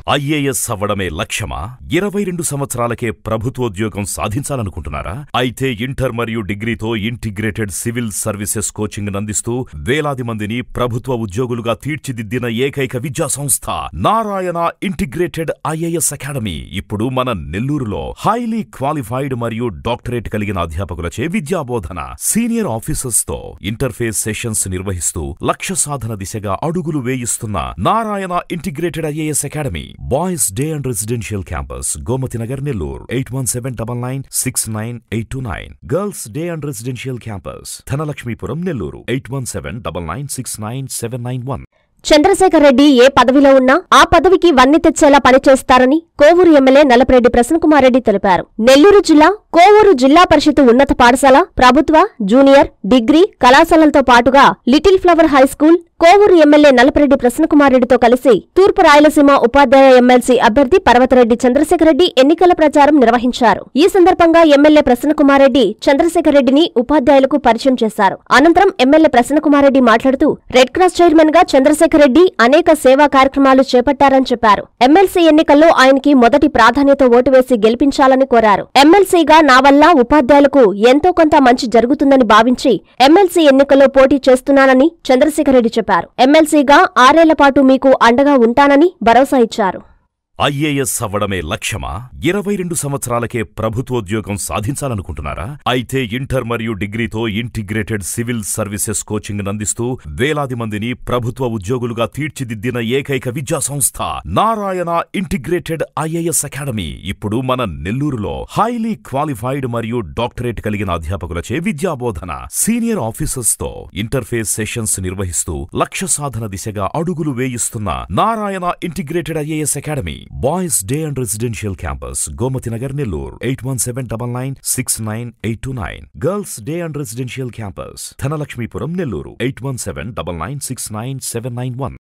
IAS అవ్వడమే లక్ష్యమా ఇరవై రెండు సంవత్సరాలకే ప్రభుత్వోద్యోగం సాధించాలనుకుంటున్నారా అయితే ఇంటర్ మరియు డిగ్రీతో ఇంటిగ్రేటెడ్ సివిల్ సర్వీసెస్ కోచింగ్ అందిస్తూ వేలాది మందిని ప్రభుత్వ ఉద్యోగులుగా తీర్చిదిద్దిన ఏకైక విద్యా సంస్థ నారాయణ ఇంటిగ్రేటెడ్ ఐఏఎస్ అకాడమీ ఇప్పుడు మన నెల్లూరులో హైలీ క్వాలిఫైడ్ మరియు డాక్టరేట్ కలిగిన అధ్యాపకులచే విద్యాబోధన సీనియర్ ఆఫీసర్స్ తో ఇంటర్ఫేస్ సెషన్స్ నిర్వహిస్తూ లక్ష్య సాధన దిశగా అడుగులు వేయిస్తున్న Narayana integrated IAS academy boys day and residential campus Gomathi Nagar Nellore eight one seven double nine six nine eight two nine girls day and residential campus Dhanalakshmipuram Nellore eight one seven double nine six nine seven nine one Chandrasekhar Reddy ఏ పదవిలో ఉన్నా ఆ పదవికి వన్నె తెచ్చేలా పనిచేస్తారని Kovur MLA Nallapareddy Prasannakumar Reddy తెలిపారు నెల్లూరు జిల్లా కోవూరు జిల్లా పరిషత్ ఉన్నత పాఠశాల ప్రభుత్వ జూనియర్ డిగ్రీ కళాశాలలతో పాటుగా little flower high school Kovur MLA Nallapareddy Prasannakumar రెడ్డితో కలిసి తూర్పు రాయలసీమ ఉపాధ్యాయ ఎమ్మెల్సీ అభ్యర్థి పర్వతరెడ్డి చంద్రశేఖర్ రెడ్డి ఎన్నికల ప్రచారం నిర్వహించారు ఈ సందర్భంగా ఎమ్మెల్యే ప్రసన్నకుమార్ రెడ్డి చంద్రశేఖర్ రెడ్డిని ఉపాధ్యాయులకు పరిచయం చేశారు అనంతరం ఎమ్మెల్యే ప్రసన్నకుమార్ రెడ్డి మాట్లాడుతూ రెడ్ క్రాస్ చైర్మన్ గా చంద్రశేఖర్ రెడ్డి అనేక సేవా కార్యక్రమాలు చేపట్టారని చెప్పారు ఎమ్మెల్సీ ఎన్నికల్లో ఆయనకి మొదటి ప్రాధాన్యత ఓటు వేసి గెలిపించాలని కోరారు ఎమ్మెల్సీగా నా వల్ల ఉపాధ్యాయులకు ఎంతో కొంత మంచి జరుగుతుందని భావించి ఎమ్మెల్సీ ఎన్నికల్లో పోటీ చేస్తున్నానని చంద్రశేఖర్ రెడ్డి చెప్పారు ఎమ్మెల్సీగా ఆరేళ్ల పాటు మీకు అండగా ఉంటానని భరోసా ఇచ్చారు ఐఏఎస్ అవ్వడమే లక్ష్యమా ఇరవై రెండు సంవత్సరాలకే ప్రభుత్వోద్యోగం సాధించాలనుకుంటున్నారా అయితే ఇంటర్ మరియు డిగ్రీతో ఇంటిగ్రేటెడ్ సివిల్ సర్వీసెస్ కోచింగ్ అందిస్తూ వేలాది మందిని ప్రభుత్వ ఉద్యోగులుగా తీర్చిదిద్దిన ఏకైక విద్యా సంస్థ నారాయణ ఇంటిగ్రేటెడ్ ఐఏఎస్ అకాడమీ ఇప్పుడు మన నెల్లూరులో హైలీ క్వాలిఫైడ్ మరియు డాక్టరేట్ కలిగిన అధ్యాపకులచే విద్యాబోధన సీనియర్ ఆఫీసర్స్ తో ఇంటర్ఫేస్ సెషన్స్ నిర్వహిస్తూ లక్ష్య సాధన దిశగా అడుగులు వేయిస్తున్న Narayana integrated IAS academy boys day and residential campus Gomathi Nagar Nellore eight one seven double nine six nine eight two nine girls day and residential campus Dhanalakshmipuram Nellore eight one seven double nine six nine seven nine one